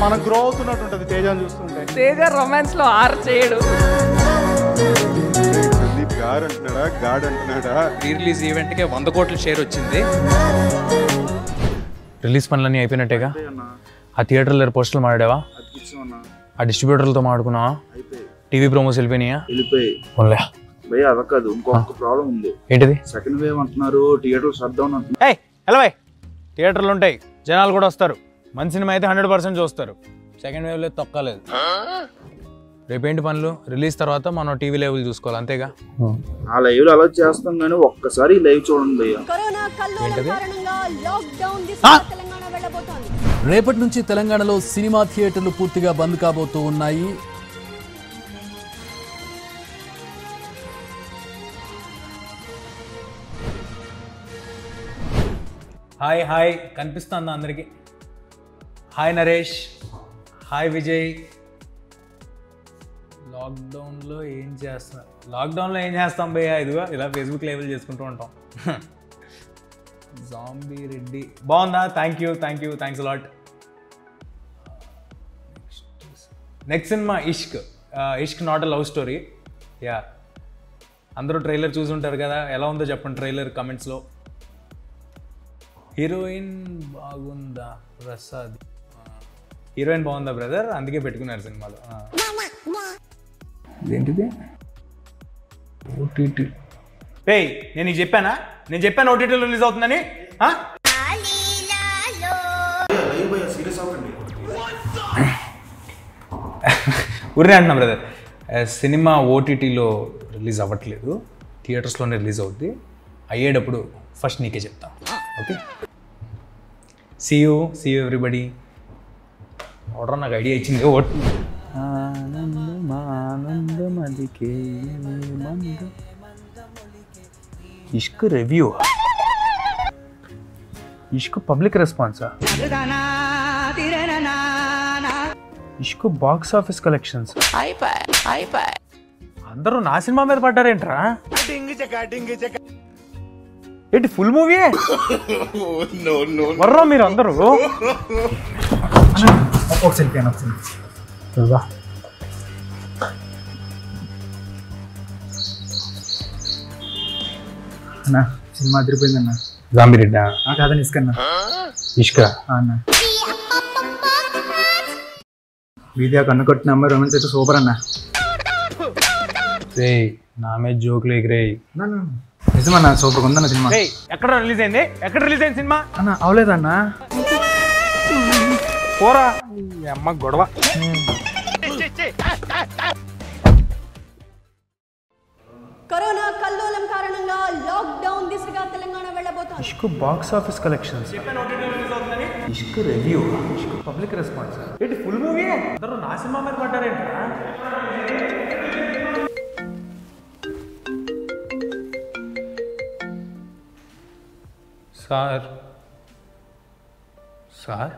మనం గ్రో అవుతున్నట్టు ఉంటుంది తేజాన్ని చూస్తుంటే తేజ రొమాన్స్ లో ఆర్ చేయడు సందీప్ గారు అంటున్నాడా గాడ్ అంటున్నాడా ప్రీ రిలీజ్ ఈవెంట్కే వంద కోట్ల షేర్ వచ్చింది రిలీజ్ పనులన్నీ అయిపోయినట్టేగా ఆ థియేటర్లో పోస్టర్లు మాడావా ఆ డిస్ట్రిబ్యూటర్లతో మాడుకున్నావా టీవీ ప్రోమోస్ వెళ్ళిపోయినాయా వెళ్ళిపోయి పోన్లే భయ అదక్కదు ఇంకొక ప్రాబ్లం ఉంది ఏంటిది సెకండ్ వేవ్ అంటున్నారు థియేటర్ షట్ డౌన్ అంటున్నారు ఏయ్ ఎలా థియేటర్లు ఉంటాయి జనాలు కూడా వస్తారు మంచి సినిమా అయితే హండ్రెడ్ పర్సెంట్ చూస్తారు సెకండ్ వేవ్ లేదు తొక్కలేదు రేపేంటి పనులు రిలీజ్ తర్వాత మనం టీవీ లెవెల్ చూసుకోవాలి అంతేగా ఆ లైవ్ లో అలా చేస్తాం కానీ ఒక్కసారి లైవ్ చూడండి భయ్య కరోనా కల్లోలం కారణంగా లాక్డౌన్ తెలంగాణ వెళ్ళబోతోంది రేపటి నుంచి తెలంగాణలో సినిమా థియేటర్లు పూర్తిగా బంద్ కాబోతూ ఉన్నాయి హాయ్ హాయ్ కనిపిస్తుందా అందరికి హాయ్ నరేష్ హాయ్ విజయ్ లాక్డౌన్లో ఏం చేస్తున్నా లాక్డౌన్లో ఏం చేస్తాం భయ్యా ఇదిగో ఇలా ఫేస్బుక్ లేబుల్ చేసుకుంటూ ఉంటాం జాంబీ రెడ్డి బాగుందా thank you thank you thanks lot next cinema Ishq Ishq not a love story yeah అందరూ ట్రైలర్ చూసుంటారు కదా ఎలా ఉందో చెప్పండి ట్రైలర్ కమెంట్స్లో హీరోయిన్ బాగుందా ప్రసాద్ హీరోయిన్ బాగుందా బ్రదర్ అందుకే పెట్టుకున్నారు సినిమాలో ఆ. ఇదేంటిది ఓటీటీ ఏయ్ నేను నీకు చెప్పానా నేను చెప్పాను ఓటీటీలో రిలీజ్ అవుతుందని ఆ? ఊరినే అంటున్నా బ్రదర్ సినిమా ఓటీటీలో రిలీజ్ అవ్వట్లేదు థియేటర్స్లోనే రిలీజ్ అవుద్ది అయ్యేటప్పుడు ఫస్ట్ నీకే చెప్తా okay see you see you everybody order నాకు ఐడియా ఇచ్చింది ఓట్ ఆనందం ఆనందం అదికే మందం. ఇష్క్ రివ్యూ ఇష్క్ పబ్లిక్ రెస్పాన్సా ఇష్క్ బాక్స్ ఆఫీస్ కలెక్షన్స్ అందరూ నా సినిమా మీద పడ్డారేంట్రా ఏంటి ఫుల్ మూవీ వర్రా మీరు అందరూ ఒక సెల్ఫీ అన్న ఒక సెల్ఫీ అన్న సినిమా అదిరిపోయిందన్న జాంబిరెడ్డా ఆ కాదని ఇసుకన్న ఇష్క అన్న వీడియో కన్ను కొట్టిన అమ్మాయి రొమాన్స్ అయితే సూపర్ అన్న రే నా మీద జోకులు ఎగిరేయి నిజమన్న సూపర్ ఉందన్న సినిమా ఎక్కడ రిలీజ్ అయింది ఎక్కడ రిలీజ్ అయింది సినిమా అన్న అవలేదన్న పోరా ఈ అమ్మ గొడవ కరోనా కల్లోలం కారణంగా లాక్డౌన్ దిశగా తెలంగాణ వెళ్ళబోతోంది Ishq box office collections Ishq review Ishq public response ఏంటి ఫుల్ మూవీ అందరూ నా సినిమా మీద పడ్డారేంట్రా సార్ సార్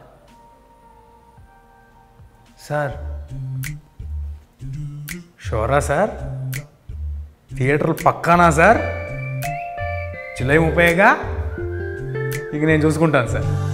సార్ షోరా సార్ థియేటర్లు పక్కానా సార్ జూలై ముప్పైగా ఇక నేను చూసుకుంటాను సార్